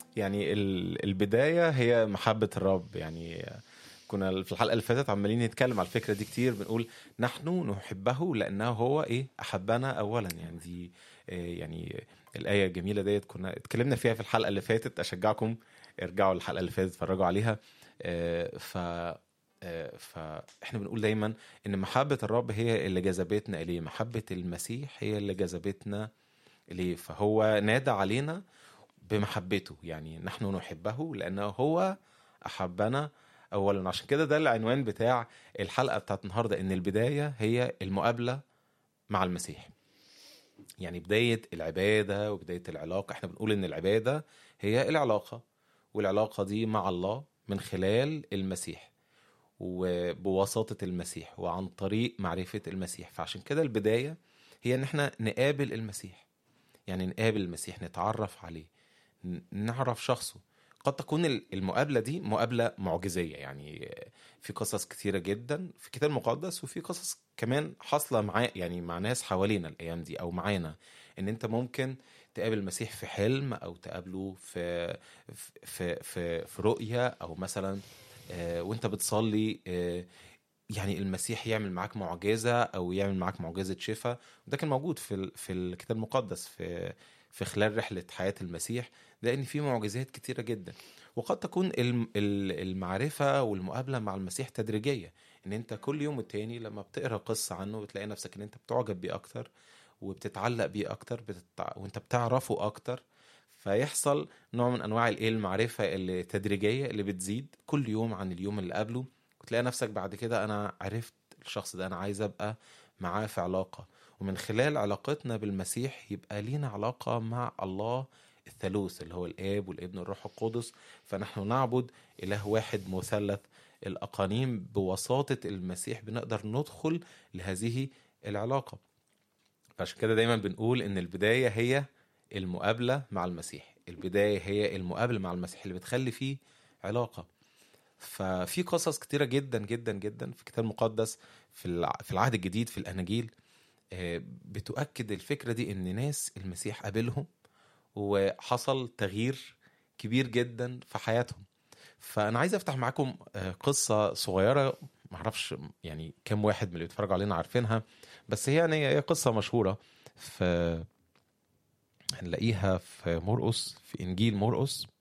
يعني ال- البدايه هي محبه الرب يعني كنا في الحلقه اللي فاتت عمالين نتكلم على الفكره دي كتير بنقول نحن نحبه لانه هو ايه احبنا اولا يعني دي آه، يعني الايه الجميله ديت كنا اتكلمنا فيها في الحلقه اللي فاتت اشجعكم ارجعوا الحلقه اللي فاتت اتفرجوا عليها آه، ف آه، فاحنا بنقول دايما ان محبه الرب هي اللي جذبتنا اليه محبه المسيح هي اللي جذبتنا اليه فهو نادى علينا بمحبته يعني نحن نحبه لانه هو احبنا اولا عشان كده ده العنوان بتاع الحلقه بتاعت النهارده ان البدايه هي المقابله مع المسيح يعني بدايه العباده وبدايه العلاقه احنا بنقول ان العباده هي العلاقه والعلاقه دي مع الله من خلال المسيح وبواسطه المسيح وعن طريق معرفه المسيح فعشان كده البدايه هي ان احنا نقابل المسيح يعني نقابل المسيح نتعرف عليه ن- نعرف شخصه قد تكون ال- المقابلة دي مقابلة معجزية يعني في قصص كثيرة جدا في الكتاب المقدس وفي قصص كمان حاصلة مع يعني مع ناس حوالينا الأيام دي أو معانا إن أنت ممكن تقابل المسيح في حلم أو تقابله في في في, في رؤية أو مثلا آه، وأنت بتصلي آه، يعني المسيح يعمل معاك معجزة أو يعمل معاك معجزة شفاء وده كان موجود في ال- في الكتاب المقدس في في خلال رحلة حياة المسيح لأن في معجزات كتيرة جدا وقد تكون الم- ال- المعرفة والمقابلة مع المسيح تدريجية إن أنت كل يوم والتاني لما بتقرأ قصة عنه بتلاقي نفسك إن أنت بتعجب بيه أكتر وبتتعلق بيه أكتر بتتع... وأنت بتعرفه أكتر فيحصل نوع من أنواع الإيه المعرفة التدريجية اللي بتزيد كل يوم عن اليوم اللي قبله وتلاقي نفسك بعد كده أنا عرفت الشخص ده أنا عايز أبقى معاه في علاقة ومن خلال علاقتنا بالمسيح يبقى لينا علاقة مع الله الثالوث اللي هو الآب والابن والروح القدس فنحن نعبد إله واحد مثلث الأقانيم بواسطة المسيح بنقدر ندخل لهذه العلاقة فعشان كده دايما بنقول إن البداية هي المقابلة مع المسيح البداية هي المقابلة مع المسيح اللي بتخلي فيه علاقة ففي قصص كتيرة جدا جدا جدا في الكتاب المقدس في الع- في العهد الجديد في الأناجيل آه، بتؤكد الفكرة دي إن ناس المسيح قابلهم وحصل تغيير كبير جدا في حياتهم فأنا عايز أفتح معاكم آه، قصة صغيرة معرفش يعني كم واحد من اللي بيتفرجوا علينا عارفينها بس هي يعني هي قصة مشهورة في هنلاقيها في مرقس في إنجيل مرقس